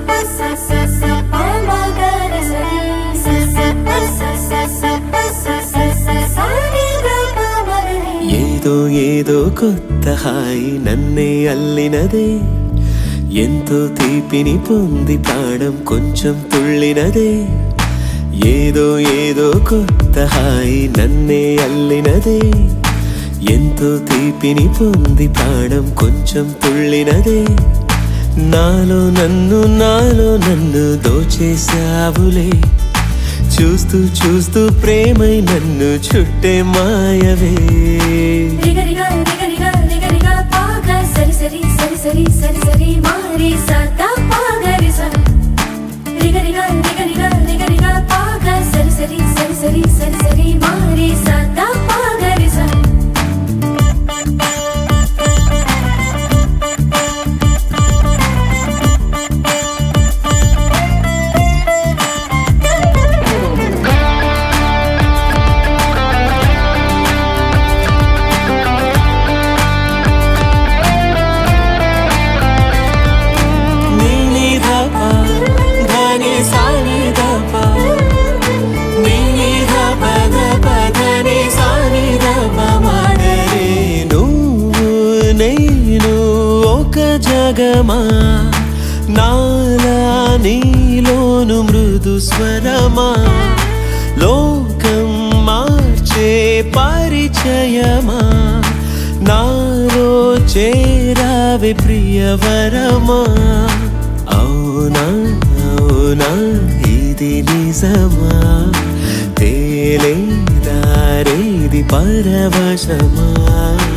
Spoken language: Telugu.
ఏదో ఏదో కొత్త హాయి నన్నే అల్లినదే ఎంతో తీపిని పొంది ప్రాణం కొంచెం తుళ్ళినదే ఏదో ఏదో కొత్త హాయి నన్నే అల్లినదే ఎంతో తీపిని పొంది ప్రాణం కొంచెం తుళ్ళినదే నాలో నన్ను నాలో నన్ను దోచేసావులే చూస్తూ చూస్తూ ప్రేమై నన్ను చుట్టే మాయవే సరి సరి సరి సరి సరి మారి సదా పాగరి స రిగ రిగ రిగ రిగ రిగ రిగ పాగ సరి సరి సరి సరి సరి సరి మారి సదా పాగరి స నీ నీ ధప ధని సాని ధప నీ నీ ధప ధప ధని సాని ధప మాడరే నువ్వు నేను ఒక జగమా నాలా నీలోను మృదు స్వరమా లోకం మార్చే పరిచయమా నాలో చేరావే ప్రియవరమా అవునా అవునా ఇది నిజమా తేలే దారేది పరవశమా